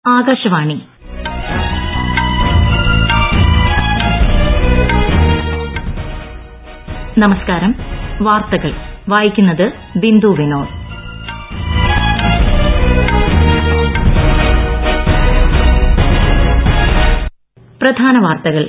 ആകാശവാണി നമസ്കാരം വാർത്തകൾ വായിക്കുന്നത് ബിന്ദു വിനോദ് പ്രധാന വാർത്തകൾ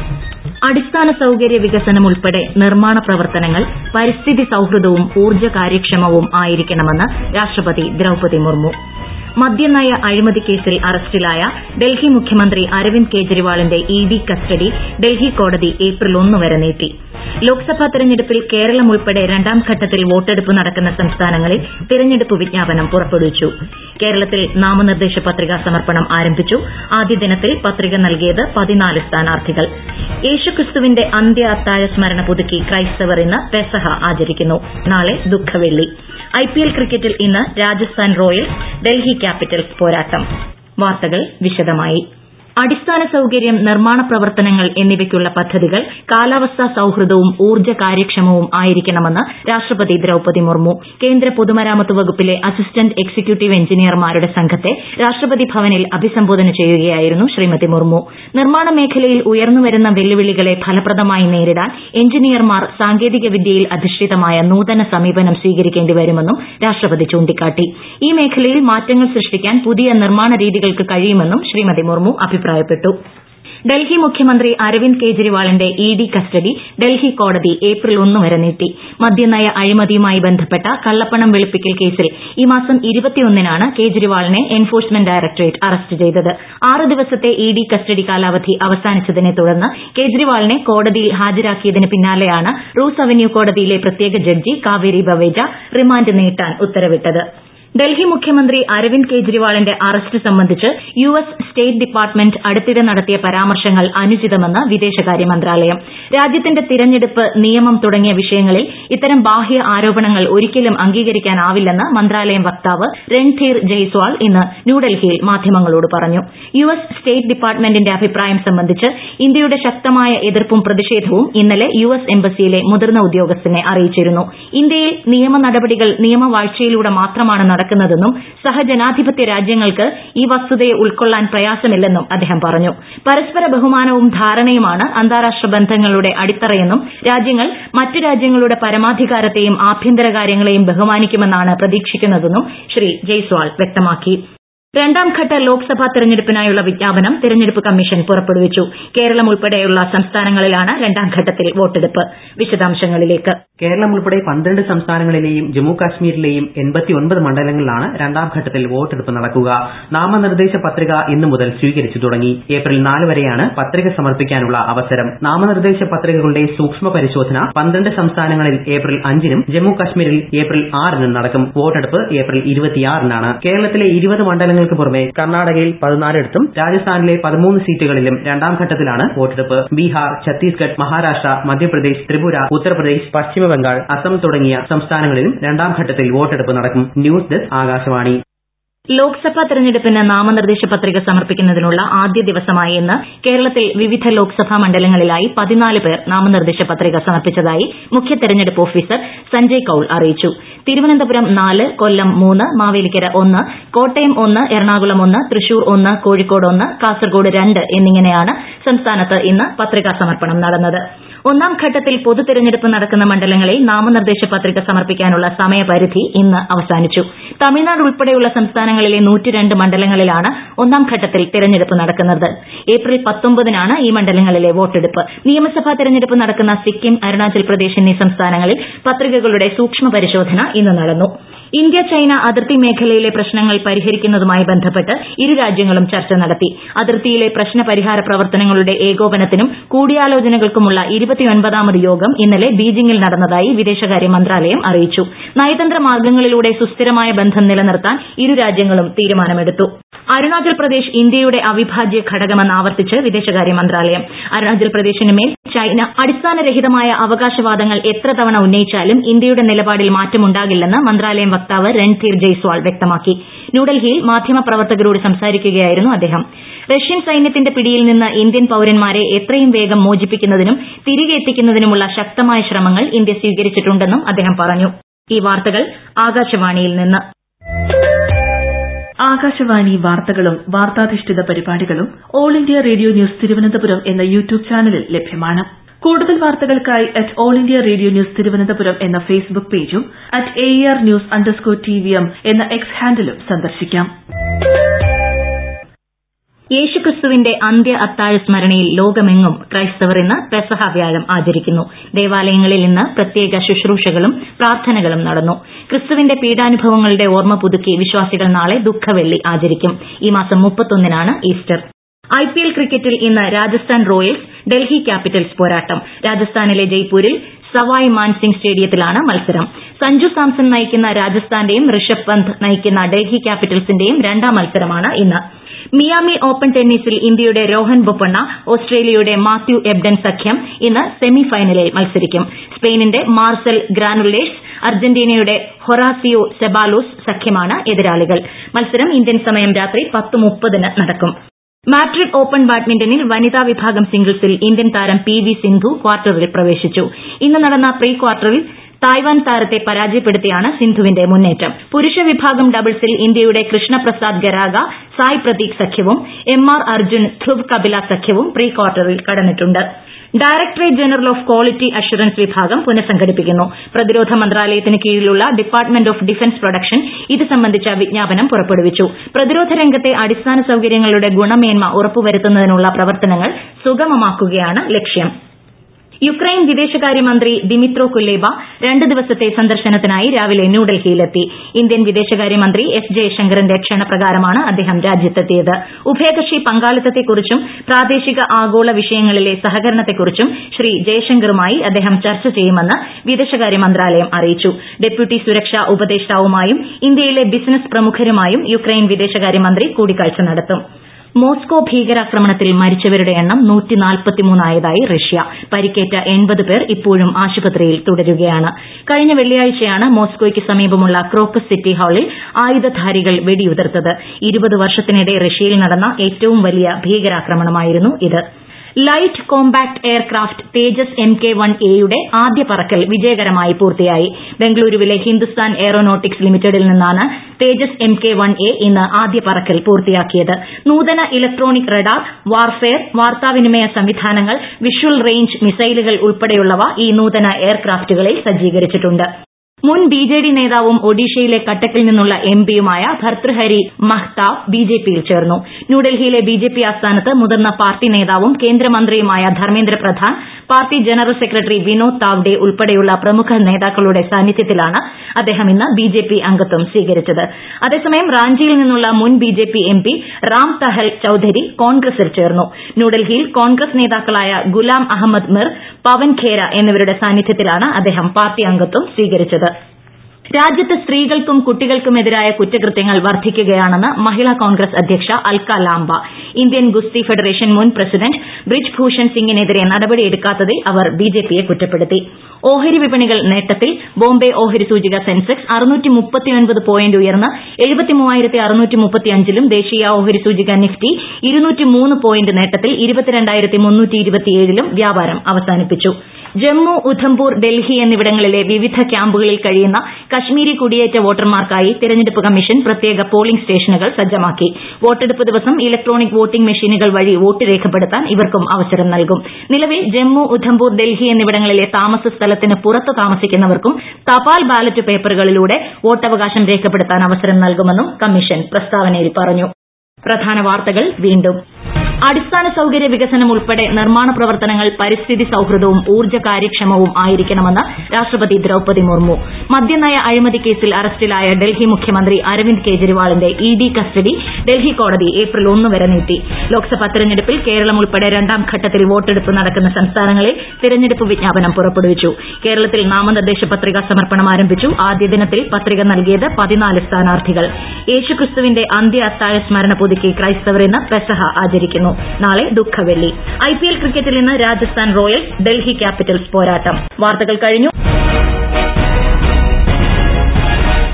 അടിസ്ഥാന സൌകര്യ വികസനം ഉൾപ്പെടെ നിർമ്മാണ പ്രവർത്തനങ്ങൾ പരിസ്ഥിതി സൌഹൃദവും ഊർജ്ജ കാര്യക്ഷമവും ആയിരിക്കണമെന്ന് രാഷ്ട്രപതി ദ്രൌപതി മുർമു മദ്യനയ അഴിമതി കേസിൽ അറസ്റ്റിലായ ഡൽഹി മുഖ്യമന്ത്രി അരവിന്ദ് കെജ്രിവാളിന്റെ ഇഡി കസ്റ്റഡി ഡൽഹി കോടതി ഏപ്രിൽ ഒന്ന് വരെ നീട്ടി ലോക്സഭാ തെരഞ്ഞെടുപ്പിൽ കേരളം ഉൾപ്പെടെ രണ്ടാം ഘട്ടത്തിൽ വോട്ടെടുപ്പ് നടക്കുന്ന സംസ്ഥാനങ്ങളിൽ തെരഞ്ഞെടുപ്പ് വിജ്ഞാപനം പുറപ്പെടുവിച്ചു കേരളത്തിൽ നാമനിർദ്ദേശ പത്രികാ സമർപ്പണം ആരംഭിച്ചു ആദ്യ ദിനത്തിൽ പത്രിക നൽകിയത് പതിനാല് സ്ഥാനാർത്ഥികൾ യേശുക്രിസ്തുവിന്റെ അന്ത്യ അത്താഴ സ്മരണ പുതുക്കി ക്രൈസ്തവർ ഇന്ന് പെസഹ ആചരിക്കുന്നു നാളെ ദുഃഖവെള്ളി ഐപിഎൽ ക്രിക്കറ്റിൽ ഇന്ന് രാജസ്ഥാൻ റോയൽസ് ഡൽഹി ക്യാപിറ്റൽസ് പോരാട്ടം വാർത്തകൾ വിശദമായി അടിസ്ഥാന സൌകര്യം നിർമ്മാണ പ്രവർത്തനങ്ങൾ എന്നിവയ്ക്കുള്ള പദ്ധതികൾ കാലാവസ്ഥാ സൌഹൃദവും ഊർജ്ജ കാര്യക്ഷമവും ആയിരിക്കണമെന്ന് രാഷ്ട്രപതി ദ്രൌപതി മുർമു കേന്ദ്ര പൊതുമരാമത്ത് വകുപ്പിലെ അസിസ്റ്റന്റ് എക്സിക്യൂട്ടീവ് എഞ്ചിനീയർമാരുടെ സംഘത്തെ രാഷ്ട്രപതി ഭവനിൽ അഭിസംബോധന ചെയ്യുകയായിരുന്നു ശ്രീമതി മുർമു നിർമ്മാണ മേഖലയിൽ ഉയർന്നുവരുന്ന വെല്ലുവിളികളെ ഫലപ്രദമായി നേരിടാൻ എഞ്ചിനീയർമാർ സാങ്കേതിക വിദ്യയിൽ അധിഷ്ഠിതമായ നൂതന സമീപനം സ്വീകരിക്കേണ്ടി വരുമെന്നും രാഷ്ട്രപതി ചൂണ്ടിക്കാട്ടി ഈ മേഖലയിൽ മാറ്റങ്ങൾ സൃഷ്ടിക്കാൻ പുതിയ നിർമ്മാണ രീതികൾക്ക് കഴിയുമെന്നും ശ്രീമതി മുർമു അഭിപ്രായപ്പെട്ടു ഡൽഹി മുഖ്യമന്ത്രി അരവിന്ദ് കെജ്രിവാളിന്റെ ഇഡി കസ്റ്റഡി ഡൽഹി കോടതി ഏപ്രിൽ ഒന്ന് വരെ നീട്ടി മദ്യനയ അഴിമതിയുമായി ബന്ധപ്പെട്ട കള്ളപ്പണം വെളുപ്പിക്കൽ കേസിൽ ഈ മാസം നാണ് കേജ്രിവാളിനെ എൻഫോഴ്സ്മെന്റ് ഡയറക്ടറേറ്റ് അറസ്റ്റ് ചെയ്തത് ആറ് ദിവസത്തെ ഇഡി കസ്റ്റഡി കാലാവധി അവസാനിച്ചതിനെ തുടർന്ന് കേജ്രിവാളിനെ കോടതിയിൽ ഹാജരാക്കിയതിന് പിന്നാലെയാണ് റൂസ് അവന്യൂ കോടതിയിലെ പ്രത്യേക ജഡ്ജി കാവേരി ബവേജ റിമാൻഡ് നീട്ടാൻ ഉത്തരവിട്ടത് ഡൽഹി മുഖ്യമന്ത്രി അരവിന്ദ് കെജ്രിവാളിന്റെ അറസ്റ്റ് സംബന്ധിച്ച് യു എസ് സ്റ്റേറ്റ് ഡിപ്പാർട്ട്മെന്റ് അടുത്തിടെ നടത്തിയ പരാമർശങ്ങൾ അനുചിതമെന്ന് വിദേശകാര്യ മന്ത്രാലയം രാജ്യത്തിന്റെ തിരഞ്ഞെടുപ്പ് നിയമം തുടങ്ങിയ വിഷയങ്ങളിൽ ഇത്തരം ബാഹ്യ ആരോപണങ്ങൾ ഒരിക്കലും അംഗീകരിക്കാനാവില്ലെന്ന് മന്ത്രാലയം വക്താവ് രൺധീർ ജയ്സ്വാൾ ഇന്ന് ന്യൂഡൽഹിയിൽ മാധ്യമങ്ങളോട് പറഞ്ഞു യു എസ് സ്റ്റേറ്റ് ഡിപ്പാർട്ട്മെന്റിന്റെ അഭിപ്രായം സംബന്ധിച്ച് ഇന്ത്യയുടെ ശക്തമായ എതിർപ്പും പ്രതിഷേധവും ഇന്നലെ യു എസ് എംബസിയിലെ മുതിർന്ന ഉദ്യോഗസ്ഥനെ അറിയിച്ചിരുന്നു ഇന്ത്യയിൽ നിയമ നടപടികൾ നിയമവാഴ്ചയിലൂടെ മാത്രമാണ് നടക്കുന്നതെന്നും സഹജനാധിപത്യ രാജ്യങ്ങൾക്ക് ഈ വസ്തുതയെ ഉൾക്കൊള്ളാൻ പ്രയാസമില്ലെന്നും അദ്ദേഹം പറഞ്ഞു പരസ്പര ബഹുമാനവും ധാരണയുമാണ് അന്താരാഷ്ട്ര ബന്ധങ്ങളുടെ അടിത്തറയെന്നും രാജ്യങ്ങൾ മറ്റ് രാജ്യങ്ങളുടെ പരമാധികാരത്തെയും ആഭ്യന്തര കാര്യങ്ങളെയും ബഹുമാനിക്കുമെന്നാണ് പ്രതീക്ഷിക്കുന്നതെന്നും ശ്രീ ജയ്സ്വാൾ വ്യക്തമാക്കി രണ്ടാംഘട്ട ലോക്സഭാ തെരഞ്ഞെടുപ്പിനായുള്ള വിജ്ഞാപനം തെരഞ്ഞെടുപ്പ് കമ്മീഷൻ പുറപ്പെടുവിച്ചു കേരളം ഉൾപ്പെടെയുള്ള സംസ്ഥാനങ്ങളിലാണ് രണ്ടാംഘട്ടത്തിൽ വോട്ടെടുപ്പ് വിശദാംശങ്ങളിലേക്ക് കേരളം ഉൾപ്പെടെ പന്ത്രണ്ട് സംസ്ഥാനങ്ങളിലെയും ജമ്മു കാശ്മീരിലെയും മണ്ഡലങ്ങളിലാണ് രണ്ടാം ഘട്ടത്തിൽ വോട്ടെടുപ്പ് നടക്കുക നാമനിർദ്ദേശ പത്രിക ഇന്നു മുതൽ സ്വീകരിച്ചു തുടങ്ങി ഏപ്രിൽ നാല് വരെയാണ് പത്രിക സമർപ്പിക്കാനുള്ള അവസരം നാമനിർദ്ദേശ പത്രികകളുടെ സൂക്ഷ്മ പരിശോധന പന്ത്രണ്ട് സംസ്ഥാനങ്ങളിൽ ഏപ്രിൽ അഞ്ചിനും ജമ്മു കാശ്മീരിൽ ഏപ്രിൽ ആറിനും നടക്കും വോട്ടെടുപ്പ് ഏപ്രിൽ ഇരുപത്തിയാറിനാണ് കേരളത്തിലെ ഇരുപത് മണ്ഡലങ്ങൾ മണ്ഡലങ്ങൾക്ക് പുറമെ കർണാടകയിൽ പതിനാലിടത്തും രാജസ്ഥാനിലെ പതിമൂന്ന് സീറ്റുകളിലും രണ്ടാം ഘട്ടത്തിലാണ് വോട്ടെടുപ്പ് ബീഹാർ ഛത്തീസ്ഗഡ് മഹാരാഷ്ട്ര മധ്യപ്രദേശ് ത്രിപുര ഉത്തർപ്രദേശ് പശ്ചിമബംഗാൾ അസം തുടങ്ങിയ സംസ്ഥാനങ്ങളിലും രണ്ടാം ഘട്ടത്തിൽ വോട്ടെടുപ്പ് നടക്കും ന്യൂസ് ഡെസ്ക് ആകാശവാണി ലോക്സഭാ തെരഞ്ഞെടുപ്പിന് നാമനിർദ്ദേശ പത്രിക സമർപ്പിക്കുന്നതിനുള്ള ആദ്യ ദിവസമായ ഇന്ന് കേരളത്തിൽ വിവിധ ലോക്സഭാ മണ്ഡലങ്ങളിലായി പതിനാല് പേർ നാമനിർദ്ദേശ പത്രിക സമർപ്പിച്ചതായി മുഖ്യ തെരഞ്ഞെടുപ്പ് ഓഫീസർ സഞ്ജയ് കൌൾ അറിയിച്ചു തിരുവനന്തപുരം നാല് കൊല്ലം മൂന്ന് മാവേലിക്കര ഒന്ന് കോട്ടയം ഒന്ന് എറണാകുളം ഒന്ന് തൃശൂർ ഒന്ന് കോഴിക്കോട് ഒന്ന് കാസർഗോഡ് രണ്ട് എന്നിങ്ങനെയാണ് സംസ്ഥാനത്ത് ഇന്ന് പത്രികാ സമർപ്പണം നടന്നത് ഒന്നാം ഘട്ടത്തിൽ പൊതു തെരഞ്ഞെടുപ്പ് നടക്കുന്ന മണ്ഡലങ്ങളിൽ നാമനിർദ്ദേശ പത്രിക സമർപ്പിക്കാനുള്ള സമയപരിധി ഇന്ന് അവസാനിച്ചു തമിഴ്നാട് ഉൾപ്പെടെയുള്ള സംസ്ഥാനങ്ങളിലെ മണ്ഡലങ്ങളിലാണ് ഒന്നാം ഘട്ടത്തിൽ തെരഞ്ഞെടുപ്പ് നടക്കുന്നത് ഏപ്രിൽ പത്തൊമ്പതിനാണ് ഈ മണ്ഡലങ്ങളിലെ വോട്ടെടുപ്പ് നിയമസഭാ തെരഞ്ഞെടുപ്പ് നടക്കുന്ന സിക്കിം അരുണാചൽ പ്രദേശ് എന്നീ സംസ്ഥാനങ്ങളിൽ പത്രികകളുടെ സൂക്ഷ്മ പരിശോധന ഇന്ന് നടന്നു ഇന്ത്യ ചൈന അതിർത്തി മേഖലയിലെ പ്രശ്നങ്ങൾ പരിഹരിക്കുന്നതുമായി ബന്ധപ്പെട്ട് ഇരു രാജ്യങ്ങളും ചർച്ച നടത്തി അതിർത്തിയിലെ പ്രശ്ന പരിഹാര പ്രവർത്തനങ്ങളുടെ ഏകോപനത്തിനും കൂടിയാലോചനകൾക്കുമുള്ള ഇരുപത്തിയൊൻപതാമത് യോഗം ഇന്നലെ ബീജിംഗിൽ നടന്നതായി വിദേശകാര്യ മന്ത്രാലയം അറിയിച്ചു നയതന്ത്ര മാർഗ്ഗങ്ങളിലൂടെ സുസ്ഥിരമായ ബന്ധം നിലനിർത്താൻ ഇരു രാജ്യങ്ങളും തീരുമാനമെടുത്തു അരുണാചൽ പ്രദേശ് ഇന്ത്യയുടെ അവിഭാജ്യ ഘടകമെന്ന് ആവർത്തിച്ച് വിദേശകാര്യ മന്ത്രാലയം അരുണാചൽ പ്രദേശിനുമേൽ ചൈന അടിസ്ഥാനരഹിതമായ അവകാശവാദങ്ങൾ എത്ര തവണ ഉന്നയിച്ചാലും ഇന്ത്യയുടെ നിലപാടിൽ മാറ്റമുണ്ടാകില്ലെന്ന് മന്ത്രാലയം വക്താവ് രൺധീർ ജയ്സ്വാൾ വ്യക്തമാക്കി ന്യൂഡൽഹിയിൽ മാധ്യമപ്രവർത്തകരോട് സംസാരിക്കുകയായിരുന്നു അദ്ദേഹം റഷ്യൻ സൈന്യത്തിന്റെ പിടിയിൽ നിന്ന് ഇന്ത്യൻ പൌരന്മാരെ എത്രയും വേഗം മോചിപ്പിക്കുന്നതിനും തിരികെ എത്തിക്കുന്നതിനുമുള്ള ശക്തമായ ശ്രമങ്ങൾ ഇന്ത്യ സ്വീകരിച്ചിട്ടുണ്ടെന്നും അദ്ദേഹം പറഞ്ഞു ഈ വാർത്തകൾ ആകാശവാണിയിൽ നിന്ന് ആകാശവാണി വാർത്തകളും വാർത്താധിഷ്ഠിത പരിപാടികളും all India radio news Thiruvananthapuram എന്ന യൂട്യൂബ് ചാനലിൽ ലഭ്യമാണ് കൂടുതൽ വാർത്തകൾക്കായി at all India radio news Thiruvananthapuram എന്ന ഫേസ്ബുക്ക് പേജും at A R news underscore T V M എന്ന എക്സ് ഹാൻഡിലും സന്ദർശിക്കാം യേശുക്രിസ്തുവിന്റെ അന്ത്യ അത്താഴ സ്മരണയിൽ ലോകമെങ്ങും ക്രൈസ്തവർ ഇന്ന് പെസഹ വ്യാഴം ആചരിക്കുന്നു ദേവാലയങ്ങളിൽ ഇന്ന് പ്രത്യേക ശുശ്രൂഷകളും പ്രാർത്ഥനകളും നടന്നു ക്രിസ്തുവിന്റെ പീഡാനുഭവങ്ങളുടെ ഓർമ്മ പുതുക്കി വിശ്വാസികൾ നാളെ ദുഃഖവെള്ളി ആചരിക്കും ഈ മാസം മുപ്പത്തൊന്നിനാണ് ഈസ്റ്റർ ഐപിഎൽ ക്രിക്കറ്റിൽ ഇന്ന് രാജസ്ഥാൻ റോയൽസ് ഡൽഹി ക്യാപിറ്റൽസ് പോരാട്ടം രാജസ്ഥാനിലെ ജയ്പൂരിൽ സവായ് മാൻസിംഗ് സ്റ്റേഡിയത്തിലാണ് മത്സരം സഞ്ജു സാംസൺ നയിക്കുന്ന രാജസ്ഥാന്റെയും ഋഷഭ് പന്ത് നയിക്കുന്ന ഡൽഹി ക്യാപിറ്റൽസിന്റെയും രണ്ടാം മത്സരമാണ് ഇന്ന് മിയാമി ഓപ്പൺ ടെന്നീസിൽ ഇന്ത്യയുടെ രോഹൻ ബൊപ്പണ്ണ ഓസ്ട്രേലിയയുടെ മാത്യു എബ്ഡൻ സഖ്യം ഇന്ന് സെമി ഫൈനലിൽ മത്സരിക്കും സ്പെയിനിന്റെ മാർസൽ ഗ്രാനുലേഴ്സ് അർജന്റീനയുടെ ഹൊറാസിയോ സെബാലോസ് സഖ്യമാണ് എതിരാളികൾ മത്സരം ഇന്ത്യൻ സമയം രാത്രി പത്ത് മുപ്പതിന് നടക്കും മാഡ്രിഡ് ഓപ്പൺ ബാഡ്മിന്റണിൽ വനിതാ വിഭാഗം സിംഗിൾസിൽ ഇന്ത്യൻ താരം പി വി സിന്ധു ക്വാർട്ടറിൽ പ്രവേശിച്ചു ഇന്ന് നടന്ന പ്രീ ക്വാർട്ടറിൽ തായ്വാൻ താരത്തെ പരാജയപ്പെടുത്തിയാണ് സിന്ധുവിന്റെ മുന്നേറ്റം പുരുഷ വിഭാഗം ഡബിൾസിൽ ഇന്ത്യയുടെ കൃഷ്ണപ്രസാദ് ഗരാഗ സായ് പ്രതീക് സഖ്യവും എം ആർ അർജുൻ ധ്രുവ് കപില സഖ്യവും പ്രീ ക്വാർട്ടറിൽ കടന്നിട്ടുണ്ട് directorate general of quality assurance വിഭാഗം പുനഃസംഘടിപ്പിക്കുന്നു പ്രതിരോധ മന്ത്രാലയത്തിന് കീഴിലുള്ള ഡിപ്പാർട്ട്മെന്റ് ഓഫ് ഡിഫൻസ് പ്രൊഡക്ഷൻ ഇത് സംബന്ധിച്ച വിജ്ഞാപനം പുറപ്പെടുവിച്ചു പ്രതിരോധ രംഗത്തെ അടിസ്ഥാന സൌകര്യങ്ങളുടെ ഗുണമേന്മ ഉറപ്പുവരുത്തുന്നതിനുള്ള പ്രവർത്തനങ്ങൾ സുഗമമാക്കുകയാണ് ലക്ഷ്യം യുക്രൈൻ വിദേശകാര്യമന്ത്രി ദിമിത്രോ കുല്ലേബ രണ്ട് ദിവസത്തെ സന്ദർശനത്തിനായി രാവിലെ ന്യൂഡൽഹിയിലെത്തി ഇന്ത്യൻ വിദേശകാര്യമന്ത്രി എസ് ജയശങ്കറിന്റെ ക്ഷണപ്രകാരമാണ് അദ്ദേഹം രാജ്യത്തെത്തിയത് ഉഭയകക്ഷി പങ്കാളിത്തത്തെക്കുറിച്ചും പ്രാദേശിക ആഗോള വിഷയങ്ങളിലെ സഹകരണത്തെക്കുറിച്ചും ശ്രീ ജയശങ്കറുമായി അദ്ദേഹം ചർച്ച ചെയ്യുമെന്ന് വിദേശകാര്യ മന്ത്രാലയം അറിയിച്ചു ഡെപ്യൂട്ടി സുരക്ഷാ ഉപദേഷ്ടാവുമായും ഇന്ത്യയിലെ ബിസിനസ് പ്രമുഖരുമായും യുക്രൈൻ വിദേശകാര്യമന്ത്രി കൂടിക്കാഴ്ച നടത്തും മോസ്കോ ഭീകരാക്രമണത്തിൽ മരിച്ചവരുടെ എണ്ണം ആയതായി റഷ്യ പരിക്കേറ്റ എൺപത് പേർ ഇപ്പോഴും ആശുപത്രിയിൽ തുടരുകയാണ് കഴിഞ്ഞ വെള്ളിയാഴ്ചയാണ് മോസ്കോയ്ക്ക് സമീപമുള്ള ക്രോക്കസ് സിറ്റി ഹാളിൽ ആയുധധാരികൾ വെടിയുതിർത്തത് ഇരുപത് വർഷത്തിനിടെ റഷ്യയിൽ നടന്ന ഏറ്റവും വലിയ ഭീകരാക്രമണമായിരുന്നു ഇത് light compact aircraft Tejas M K one എയുടെ ആദ്യ പറക്കൽ വിജയകരമായി പൂർത്തിയായി ബംഗളൂരുവിലെ ഹിന്ദുസ്ഥാൻ എയ്റോനോട്ടിക്സ് ലിമിറ്റഡിൽ നിന്നാണ് Tejas M K one A ഇന്ന് ആദ്യ പറക്കൽ പൂർത്തിയാക്കിയത് നൂതന ഇലക്ട്രോണിക് റഡാർ വാർഫെയർ വാർത്താവിനിമയ സംവിധാനങ്ങൾ വിഷ്വൽ റേഞ്ച് മിസൈലുകൾ ഉൾപ്പെടെയുള്ളവ ഈ നൂതന എയർക്രാഫ്റ്റുകളിൽ സജ്ജീകരിച്ചിട്ടുണ്ട് മുൻ ബിജെഡി നേതാവും ഒഡീഷയിലെ കട്ടക്കിൽ നിന്നുള്ള എംപിയുമായ ഭർതൃഹരി മഹ്താബ് ബിജെപിയിൽ ചേർന്നു ന്യൂഡൽഹിയിലെ ബിജെപി ആസ്ഥാനത്ത് മുതിർന്ന പാർട്ടി നേതാവും കേന്ദ്രമന്ത്രിയുമായ Dharmendra Pradhan party general secretary Vinod Tawde ഉൾപ്പെടെയുള്ള പ്രമുഖ നേതാക്കളുടെ സാന്നിധ്യത്തിലാണ് അദ്ദേഹം ഇന്ന് ബിജെപി അംഗത്വം സ്വീകരിച്ചത് അതേസമയം റാഞ്ചിയിൽ നിന്നുള്ള മുൻ ബിജെപി എംപി റാം തഹൽ ചൌധരി കോൺഗ്രസിൽ ചേർന്നു ന്യൂഡൽഹിയിൽ കോൺഗ്രസ് നേതാക്കളായ ഗുലാം അഹമ്മദ് മിർ പവൻ ഖേര എന്നിവരുടെ സാന്നിധ്യത്തിലാണ് അദ്ദേഹം പാർട്ടി അംഗത്വം സ്വീകരിച്ചത് രാജ്യത്ത് സ്ത്രീകൾക്കും കുട്ടികൾക്കുമെതിരായ കുറ്റകൃത്യങ്ങൾ വർദ്ധിക്കുകയാണെന്ന് മഹിളാ കോൺഗ്രസ് അധ്യക്ഷ അൽക്ക ലാംബ ഇന്ത്യൻ ഗുസ്തി ഫെഡറേഷൻ മുൻ പ്രസിഡന്റ് ബ്രിജ് ഭൂഷൺ സിംഗിനെതിരെ നടപടിയെടുക്കാത്തതിൽ അവർ ബിജെപിയെ കുറ്റപ്പെടുത്തി ഓഹരി വിപണികൾ നേട്ടത്തിൽ ബോംബെ ഓഹരി സൂചിക സെൻസെക്സ് പോയിന്റ് ഉയർന്ന് ലും ദേശീയ ഓഹരി സൂചിക നിഫ്റ്റി പോയിന്റ് നേട്ടത്തിൽ ലും വ്യാപാരം അവസാനിപ്പിച്ചു ജമ്മു ഉധംപൂർ ഡൽഹി എന്നിവിടങ്ങളിലെ വിവിധ ക്യാമ്പുകളിൽ കഴിയുന്ന കശ്മീരി കുടിയേറ്റ വോട്ടർമാർക്കായി തെരഞ്ഞെടുപ്പ് കമ്മീഷൻ പ്രത്യേക പോളിംഗ് സ്റ്റേഷനുകൾ സജ്ജമാക്കി വോട്ടെടുപ്പ് ദിവസം ഇലക്ട്രോണിക് വോട്ടിംഗ് മെഷീനുകൾ വഴി വോട്ട് രേഖപ്പെടുത്താൻ ഇവർക്കും അവസരം നൽകും നിലവിൽ ജമ്മു ഉധംപൂർ ഡൽഹി എന്നിവിടങ്ങളിലെ താമസ സ്ഥലത്തിന് പുറത്ത് താമസിക്കുന്നവർക്കും തപാൽ ബാലറ്റ് പേപ്പറുകളിലൂടെ വോട്ടവകാശം രേഖപ്പെടുത്താൻ അവസരം നൽകുമെന്നും കമ്മീഷൻ പ്രസ്താവനയിൽ പറഞ്ഞു പ്രധാന വാർത്തകൾ വീണ്ടും അടിസ്ഥാന സൌകര്യ വികസനം ഉൾപ്പെടെ നിർമ്മാണ പ്രവർത്തനങ്ങൾ പരിസ്ഥിതി സൌഹൃദവും ഊർജ്ജ കാര്യക്ഷമവും ആയിരിക്കണമെന്ന് രാഷ്ട്രപതി ദ്രൌപതി മുർമു മദ്യനയ അഴിമതി കേസിൽ അറസ്റ്റിലായ ഡൽഹി മുഖ്യമന്ത്രി അരവിന്ദ് കെജ്രിവാളിന്റെ ഇ ഡി കസ്റ്റഡി ഡൽഹി കോടതി ഏപ്രിൽ ഒന്ന് വരെ നീട്ടി ലോക്സഭാ തെരഞ്ഞെടുപ്പിൽ കേരളം ഉൾപ്പെടെ രണ്ടാം ഘട്ടത്തിൽ വോട്ടെടുപ്പ് നടക്കുന്ന സംസ്ഥാനങ്ങളിൽ തെരഞ്ഞെടുപ്പ് വിജ്ഞാപനം പുറപ്പെടുവിച്ചു കേരളത്തിൽ നാമനിർദ്ദേശ പത്രിക സമർപ്പണം ആരംഭിച്ചു ആദ്യ ദിനത്തിൽ പത്രിക നൽകിയത് പതിനാല് സ്ഥാനാർത്ഥികൾ യേശുക്രിസ്തുവിന്റെ അന്ത്യ അത്താഴ സ്മരണ പുതുക്കി ക്രൈസ്തവർ ഇന്ന് പെസഹ ആചരിക്കുന്നു നാളെ ദുഃഖവെള്ളി ഐപിഎൽ ക്രിക്കറ്റിൽ ഇന്ന് രാജസ്ഥാൻ റോയൽസ് ഡൽഹി ക്യാപിറ്റൽസ് പോരാട്ടം വാർത്തകൾ കഴിഞ്ഞു